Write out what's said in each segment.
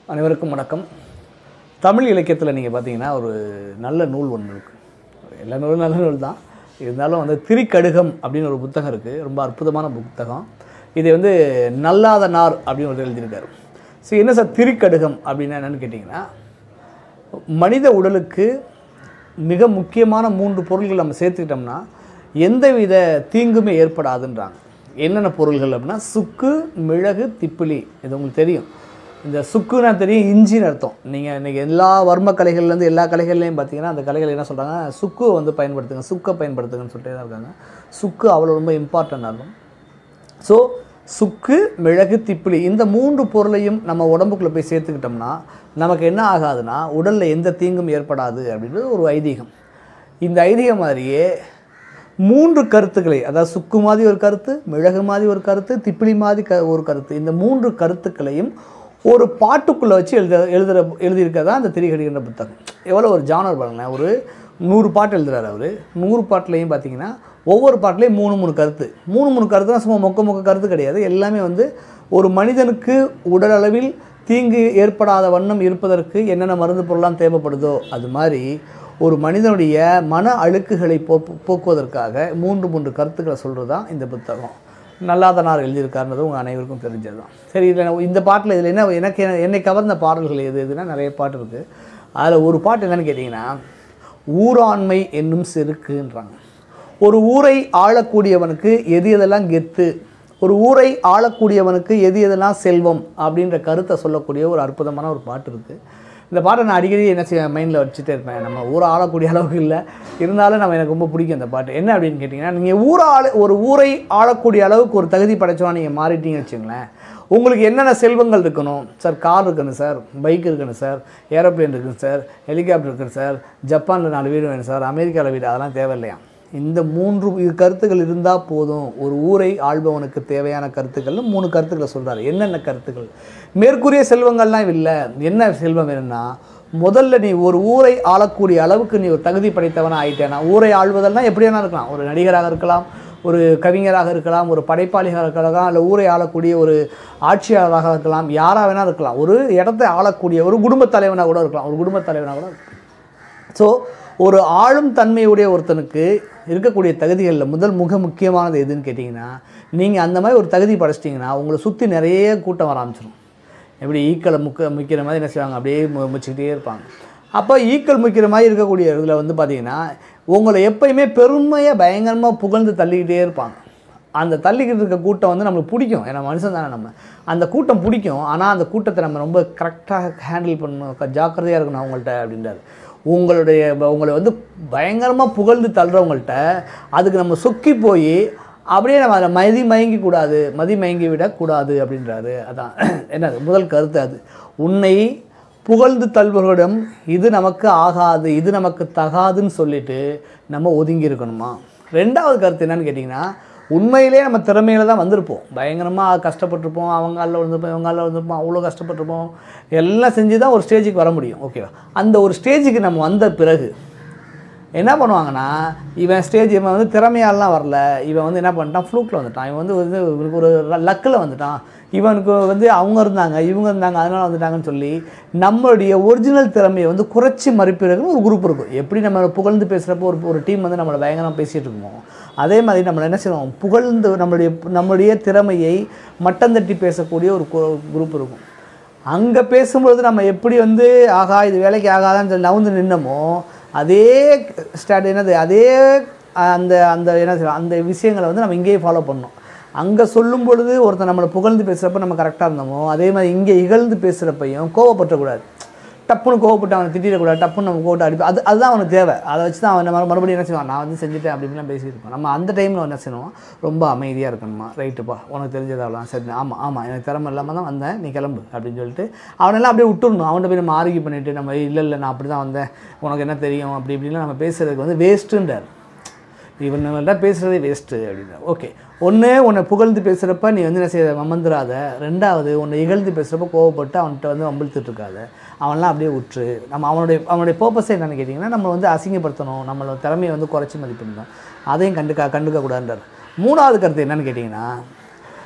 அனைவருக்கும் வணக்கம் தமிழ் இலக்கியத்தில் நீங்கள் பார்த்தீங்கன்னா ஒரு நல்ல நூல் ஒன்று இருக்குது எல்லா நூலும் நல்ல நூல் தான் இருந்தாலும் வந்து திரிக்கடுகம் அப்படின்னு ஒரு புத்தகம் இருக்குது ரொம்ப அற்புதமான புத்தகம் இதை வந்து நல்லாத நார் அப்படின்னு ஒரு எழுதியிருக்காரு சரி என்ன சார் திரிக்கடுகம் அப்படின்னா என்னென்னு கேட்டிங்கன்னா மனித உடலுக்கு மிக முக்கியமான மூன்று பொருள்கள் நம்ம சேர்த்துக்கிட்டோம்னா எந்தவித தீங்குமே ஏற்படாதுன்றாங்க என்னென்ன பொருள்கள் அப்படின்னா சுக்கு மிளகு திப்பிலி இது உங்களுக்கு தெரியும் இந்த சுக்குனா தெரியும் இஞ்சின்னு அர்த்தம் நீங்கள் இன்றைக்கி எல்லா வர்ம கலைகள்லேருந்து எல்லா கலைகள்லையும் பார்த்தீங்கன்னா அந்த கலைகள் என்ன சொல்கிறாங்க சுக்கு வந்து பயன்படுத்துங்க சுக்கை பயன்படுத்துங்கன்னு சொல்லிட்டு தான் இருக்காங்க சுக்கு அவ்வளோ ரொம்ப இம்பார்ட்டன்ட் ஆகும் ஸோ சுக்கு மிளகு திப்பிலி இந்த மூன்று பொருளையும் நம்ம உடம்புக்குள்ளே போய் சேர்த்துக்கிட்டோம்னா நமக்கு என்ன ஆகாதுன்னா உடலில் எந்த தீங்கும் ஏற்படாது அப்படின்றது ஒரு ஐதீகம் இந்த ஐதீகம் மாதிரியே மூன்று கருத்துக்களை அதாவது சுக்கு மாதிரி ஒரு கருத்து மிளகு மாதிரி ஒரு கருத்து திப்பிலி மாதிரி க ஒரு கருத்து இந்த மூன்று கருத்துக்களையும் ஒரு பாட்டுக்குள்ளே வச்சு எழுத எழுதுகிற எழுதியிருக்கதான் அந்த திரிகடிகின்ற புத்தகம் எவ்வளோ ஒரு ஜானர் பாருங்களேன் ஒரு நூறு பாட்டு எழுதுறாரு அவர் நூறு பாட்டுலையும் பார்த்தீங்கன்னா ஒவ்வொரு பாட்டுலேயும் மூணு மூணு கருத்து மூணு மூணு கருத்துனா சும்மா மொக்க மொக்க கருத்து கிடையாது எல்லாமே வந்து ஒரு மனிதனுக்கு உடல் அளவில் தீங்கு ஏற்படாத வண்ணம் இருப்பதற்கு என்னென்ன மருந்து பொருளாம் தேவைப்படுதோ அது மாதிரி ஒரு மனிதனுடைய மன அழுக்குகளை போ போக்குவதற்காக மூன்று மூன்று கருத்துக்களை சொல்கிறது தான் இந்த புத்தகம் நல்லாதனார் எழுதியிருக்காருன்றது உங்கள் அனைவருக்கும் தெரிஞ்சது தான் சரி இதில் இந்த பாட்டில் இதில் என்ன எனக்கு என்ன- என்னை கவர்ந்த பாடல்கள் எது எதுனா நிறைய பாட்டு இருக்குது அதில் ஒரு பாட்டு என்னன்னு கேட்டிங்கன்னா ஊராண்மை என்னும் செருக்குன்றாங்க ஒரு ஊரை ஆளக்கூடியவனுக்கு எது எதெல்லாம் கெத்து ஒரு ஊரை ஆளக்கூடியவனுக்கு எது எதெல்லாம் செல்வம் அப்படின்ற கருத்தை சொல்லக்கூடிய ஒரு அற்புதமான ஒரு பாட்டு இருக்குது இந்த பாட்டை நான் அடிக்கடி என்ன செய்ய மைண்டில் வச்சுட்டே இருப்பேன் நம்ம ஊரை ஆளக்கூடிய அளவுக்கு இல்லை இருந்தாலும் நம்ம எனக்கு ரொம்ப பிடிக்கும் இந்த பாட்டு என்ன அப்படின்னு கேட்டிங்கன்னா நீங்கள் ஊரை ஆள ஒரு ஊரை ஆளக்கூடிய அளவுக்கு ஒரு தகுதி படைச்சவா நீங்கள் மாறிட்டீங்கன்னு வச்சுங்களேன் உங்களுக்கு என்னென்ன செல்வங்கள் இருக்கணும் சார் கார் இருக்கணும் சார் பைக் இருக்கணும் சார் ஏரோப்ளேன் இருக்குன்னு சார் ஹெலிகாப்டர் இருக்குன்னு சார் ஜப்பானில் நாலு வீடு வேணும் சார் அமெரிக்காவில் வீடு அதெல்லாம் தேவையில்லையா இந்த மூன்று இ- கருத்துக்கள் இருந்தால் போதும் ஒரு ஊரை ஆள்பவனுக்கு தேவையான கருத்துக்கள்னு மூணு கருத்துக்களை சொல்கிறாரு என்னென்ன கருத்துக்கள் மேற்கூறிய செல்வங்கள்லாம் இல்லை என்ன செல்வம் வேணும்னா முதல்ல நீ ஒரு ஊரை ஆளக்கூடிய அளவுக்கு நீ ஒரு தகுதி படைத்தவனா ஆயிட்டேனா ஊரை ஆள்வதெல்லாம் எப்படி வேணா இருக்கலாம் ஒரு நடிகராக இருக்கலாம் ஒரு கவிஞராக இருக்கலாம் ஒரு படைப்பாளியாக இருக்கலாம் இல்லை ஊரை ஆளக்கூடிய ஒரு ஆட்சியாளராக இருக்கலாம் யாராக வேணா இருக்கலாம் ஒரு இடத்தை ஆளக்கூடிய ஒரு குடும்பத் தலைவனாக கூட இருக்கலாம் ஒரு குடும்பத் தலைவனாக கூட இருக்கலாம் ஸோ ஒரு ஆளும் தன்மையுடைய ஒருத்தனுக்கு இருக்கக்கூடிய தகுதிகளில் முதல் மிக முக்கியமானது எதுன்னு கேட்டிங்கன்னா நீங்கள் அந்த மாதிரி ஒரு தகுதி படைச்சிட்டிங்கன்னா உங்களை சுற்றி நிறைய கூட்டம் வர ஆரம்பிச்சிடும் எப்படி ஈக்களை முக்க முக்கிற மாதிரி என்ன செய்வாங்க அப்படியே மு- முச்சிக்கிட்டே இருப்பாங்க அப்போ ஈக்கள் முக்கிற மாதிரி இருக்கக்கூடிய இதில் வந்து பார்த்தீங்கன்னா உங்களை எப்பயுமே பெருமையாக பயங்கரமாக புகழ்ந்து தள்ளிக்கிட்டே இருப்பாங்க அந்த தள்ளிக்கிட்டு இருக்க கூட்டம் வந்து நம்மளுக்கு பிடிக்கும் ஏன்னா மனுஷன் தானே நம்ம அந்த கூட்டம் பிடிக்கும் ஆனால் அந்த கூட்டத்தை நம்ம ரொம்ப கரெக்டாக ஹேண்டில் பண்ணணும் க- ஜாக்கிரதையாக இருக்கணும் அவங்கள்ட்ட அப்படின்றாரு உங்களுடைய ப- உங்களை வந்து பயங்கரமாக புகழ்ந்து தள்ளுறவங்கள்ட்ட அதுக்கு நம்ம சொக்கி போய் அப்படியே நம்ம அதில் மதி மயங்கி கூடாது மதி மயங்கி விடக்கூடாது அப்படின்றாரு அதான் என்னது முதல் கருத்து அது உன்னை புகழ்ந்து தள்ளுபவர்களிடம் இது நமக்கு ஆகாது இது நமக்கு தகாதுன்னு சொல்லிட்டு நம்ம ஒதுங்கி இருக்கணுமா ரெண்டாவது கருத்து என்னன்னு கேட்டிங்கன்னா உண்மையிலே நம்ம திறமையில தான் வந்திருப்போம் பயங்கரமாக கஷ்டப்பட்டிருப்போம் அவங்க அல்ல வந்திருப்போம் இவங்க அல்ல வந்திருப்போம் அவ்வளோ கஷ்டப்பட்டிருப்போம் எல்லாம் செஞ்சு தான் ஒரு ஸ்டேஜுக்கு வர முடியும் ஓகேவா அந்த ஒரு ஸ்டேஜுக்கு நம்ம வந்த பிறகு என்ன பண்ணுவாங்கன்னா இவன் ஸ்டேஜ் இவன் வந்து திறமையாலாம் வரல இவன் வந்து என்ன பண்ணிட்டான் ஃப்ளூக்கில் வந்துட்டான் இவன் வந்து வந்து இவனுக்கு ஒரு லக்கில் வந்துட்டான் இவனுக்கு வந்து அவங்க இருந்தாங்க இவங்க இருந்தாங்க அதனால் வந்துட்டாங்கன்னு சொல்லி நம்மளுடைய ஒரிஜினல் திறமையை வந்து குறைச்சி மதிப்பிடுறதுன்னு ஒரு குரூப் இருக்கும் எப்படி நம்ம புகழ்ந்து பேசுகிறப்போ ஒரு ஒரு டீம் வந்து நம்மளை பயங்கரமாக பேசிகிட்டு இருக்கோம் அதே மாதிரி நம்மளை என்ன செய்வோம் புகழ்ந்து நம்மளுடைய நம்மளுடைய திறமையை மட்டம் தட்டி பேசக்கூடிய ஒரு குரூப் இருக்கும் அங்கே பேசும்பொழுது நம்ம எப்படி வந்து ஆகா இது வேலைக்கு ஆகாதான்னு சொல்லி நவுந்து நின்னமோ அதே ஸ்டார்ட் என்னது அதே அந்த அந்த என்ன சொல்றது, அந்த விஷயங்களை வந்து நம்ம இங்கேயே ஃபாலோ பண்ணணும் அங்கே சொல்லும் பொழுது ஒருத்தன் நம்மளை புகழ்ந்து பேசுகிறப்ப நம்ம கரெக்டாக இருந்தோமோ அதே மாதிரி இங்கே இகழ்ந்து பேசுகிறப்பையும் கோவப்பட்டக்கூடாது டப்புன்னு கோவப்பட்டு அவனை திட்டிடக்கூடாது டப்புன்னு நம்ம கோவப்பட்டு அடிப்போம் அது அதுதான் அவனுக்கு தேவை அதை வச்சு தான் அவன் மறு- மறுபடியும் என்ன செய்வான் நான் வந்து செஞ்சுட்டேன் அப்படி இப்படிலாம் பேசிட்டு இருப்பான் நம்ம அந்த டைமில் என்ன செய்யணும் ரொம்ப அமைதியாக இருக்கணுமா ரைட்டுப்பா உனக்கு தெரிஞ்சதாகலாம் சரி ஆமாம் ஆமாம் எனக்கு திறமை இல்லாமல் தான் வந்தேன் நீ கிளம்பு அப்படின்னு சொல்லிட்டு அவனெல்லாம் அப்படியே விட்டுடணும் அவன்கிட்ட போய் நம்ம ஆர்கியூ பண்ணிவிட்டு நம்ம இல்லை இல்லை நான் அப்படி தான் வந்தேன் உனக்கு என்ன தெரியும் அப்படி இப்படிலாம் நம்ம பேசுகிறதுக்கு வந்து வேஸ்ட்டுன்றார் இவன்கிட்ட பேசுகிறதே வேஸ்ட்டு அப்படின்னா ஓகே ஒன்று உன்னை புகழ்ந்து பேசுகிறப்ப நீ வந்து என்ன செய்ய மமந்துராத ரெண்டாவது உன்னை இகழ்ந்து பேசுகிறப்ப கோவப்பட்டு அவன்கிட்ட வந்து வம்பிழுத்துட்டு இருக்காத அவன்லாம் அப்படியே விட்டுரு நம்ம அவனுடைய அவனுடைய பர்பஸே என்னன்னு கேட்டிங்கன்னா நம்ம வந்து அசிங்கப்படுத்தணும் நம்மளோட திறமையை வந்து குறைச்சி மதிப்பிடணும் அதையும் கண்டுக்க கண்டுக்க கூடாதுன்றார் மூணாவது கருத்து என்னன்னு கேட்டிங்கன்னா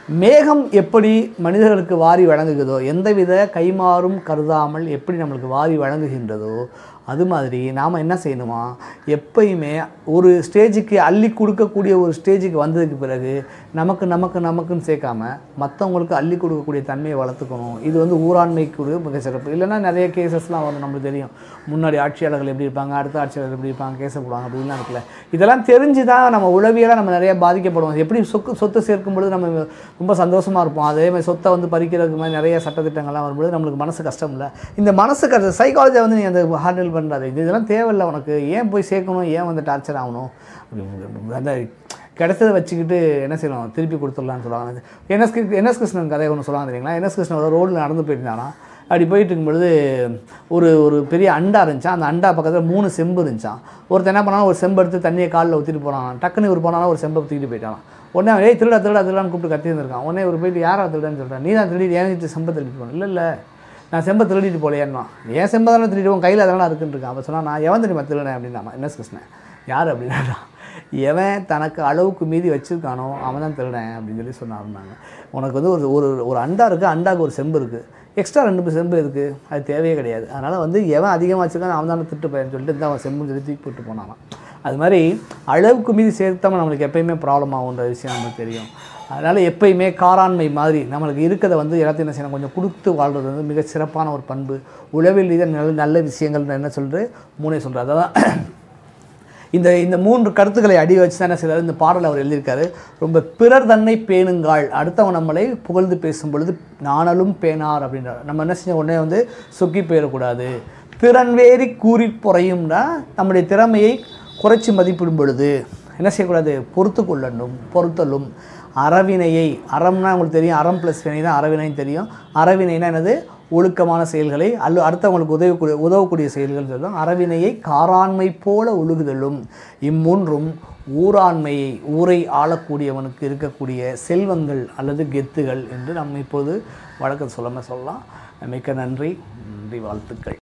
மேகம் எப்படி மனிதர்களுக்கு வாரி வழங்குகிறதோ எந்தவித கைமாறும் கருதாமல் எப்படி நம்மளுக்கு வாரி வழங்குகின்றதோ அது மாதிரி நாம் என்ன செய்யணுமா எப்பயுமே ஒரு ஸ்டேஜுக்கு அள்ளி கொடுக்கக்கூடிய ஒரு ஸ்டேஜுக்கு வந்ததுக்கு பிறகு நமக்கு நமக்கு நமக்குன்னு சேர்க்காம மற்றவங்களுக்கு அள்ளி கொடுக்கக்கூடிய தன்மையை வளர்த்துக்கணும் இது வந்து ஊராண்மைக்கு மிக சிறப்பு இல்லைன்னா நிறைய கேசஸ்லாம் வரும் நம்மளுக்கு தெரியும் முன்னாடி ஆட்சியாளர்கள் எப்படி இருப்பாங்க அடுத்த ஆட்சியாளர்கள் எப்படி இருப்பாங்க கேச போடுவாங்க அப்படின்லாம் இருக்குல்ல இதெல்லாம் தெரிஞ்சு தான் நம்ம உளவியலாக நம்ம நிறைய பாதிக்கப்படுவோம் எப்படி சொத்து சொத்து சேர்க்கும் பொழுது நம்ம ரொம்ப சந்தோஷமாக இருப்போம் அதே மாதிரி சொத்தை வந்து பறிக்கிறதுக்கு மாதிரி நிறைய சட்டத்திட்டங்கள்லாம் வரும்பொழுது நம்மளுக்கு மனசு கஷ்டம் இல்லை இந்த மனசுக்கு அது சைக்காலஜியை வந்து நீ அந்த ஹேண்டில் பண்ணுறாரு இது இதெல்லாம் தேவையில்லை உனக்கு ஏன் போய் சேர்க்கணும் ஏன் வந்து டார்ச்சர் ஆகணும் அப்படி அந்த கிடைச்சதை வச்சுக்கிட்டு என்ன செய்யணும் திருப்பி கொடுத்துடலான்னு சொல்லுவாங்க என்எஸ் கிருஷ்ணன் என்எஸ் கிருஷ்ணன் கதை ஒன்று சொல்லுவாங்க தெரியுங்களா என்எஸ் கிருஷ்ணன் ஒரு ரோடில் நடந்து போயிருந்தானா அப்படி போயிட்டு இருக்கும்பொழுது ஒரு ஒரு பெரிய அண்டா இருந்துச்சான் அந்த அண்டா பக்கத்தில் மூணு செம்பு இருந்துச்சான் ஒருத்தன் என்ன பண்ணாலும் ஒரு செம்பு எடுத்து தண்ணியை காலில் ஊற்றிட்டு போனான் டக்குன்னு ஒரு போனாலும் ஒரு செம்பை தூக்கிட்டு போயிட்டான் உடனே அவன், ஏய் திருடா திருடா திருடான்னு கூப்பிட்டு கத்தி இருந்திருக்கான் உடனே ஒரு போயிட்டு யாரா திருடான்னு சொல்கிறான் நீ தான் திருடி ஏன் செம்பை திருடிட்டு போன இல்லை இல்லை நான் செம்பை திருடிட்டு போலையேன்னா ஏன் செம்பை தானே திருடிட்டு போன் கையில் அதெல்லாம் இருக்குன்னு இருக்கான் அவன் சொன்னா நான் எவன் தெரியுமா திருடனேன் அப்படின்னா என்ன கிருஷ்ணன் யார் அப்படின்னா எவன் தனக்கு அளவுக்கு மீறி வச்சுருக்கானோ அவன் தான் திருடன் அப்படின்னு சொல்லி சொன்னாருன்னாங்க உனக்கு வந்து ஒரு ஒரு ஒரு அண்டா இருக்குது அண்டாவுக்கு ஒரு செம்பு இருக்குது எக்ஸ்ட்ரா ரெண்டு செம்பு இருக்குது அது தேவையே கிடையாது அதனால் வந்து எவன் அதிகமாக வச்சுருக்கான் அவன் தானே திட்டு போயன்னு சொல்லிட்டு இந்த அவன் செம்புன்னு சொல்லி தூக்கி போட்டு போனானாம் அது மாதிரி அளவுக்கு மீறி சேர்த்தாம நம்மளுக்கு எப்பயுமே ப்ராப்ளம் ஆகுன்ற விஷயம் நமக்கு தெரியும் அதனால் எப்பயுமே காராண்மை மாதிரி நம்மளுக்கு இருக்கிறத வந்து எல்லாத்தையும் என்ன செய்யணும் கொஞ்சம் கொடுத்து வாழ்றது வந்து மிக சிறப்பான ஒரு பண்பு உளவில் ரீதியாக நல்ல நல்ல விஷயங்கள் என்ன சொல்கிறது மூணே சொல்கிறது அதான் இந்த இந்த மூன்று கருத்துக்களை அடி வச்சு தான் என்ன செய்றாரு இந்த பாடல் அவர் எழுதியிருக்காரு ரொம்ப பிறர் தன்னை பேணுங்காள் அடுத்தவன் நம்மளை புகழ்ந்து பேசும் பொழுது நாணலும் பேணார் அப்படின்றார் நம்ம என்ன செஞ்ச உடனே வந்து சொக்கி போயிடக்கூடாது திறன்வேறி கூறி பொறையும்னா நம்முடைய திறமையை குறைச்சி மதிப்பிடும் பொழுது என்ன செய்யக்கூடாது பொறுத்து கொள்ளணும் பொறுத்தலும் அறவினையை அறம்னா உங்களுக்கு தெரியும் அறம் ப்ளஸ் வினை தான் அறவினைன்னு தெரியும் அறவினைனா என்னது ஒழுக்கமான செயல்களை அல்ல அடுத்தவங்களுக்கு உதவக்கூடிய உதவக்கூடிய செயல்கள் சொல்லும் அறவினையை காராண்மை போல ஒழுகுதலும் இம்மூன்றும் ஊராண்மையை ஊரை ஆளக்கூடியவனுக்கு இருக்கக்கூடிய செல்வங்கள் அல்லது கெத்துகள் என்று நம்ம இப்போது வழக்கம் சொல்லாமல் சொல்லலாம் மிக்க நன்றி நன்றி வாழ்த்துக்கள்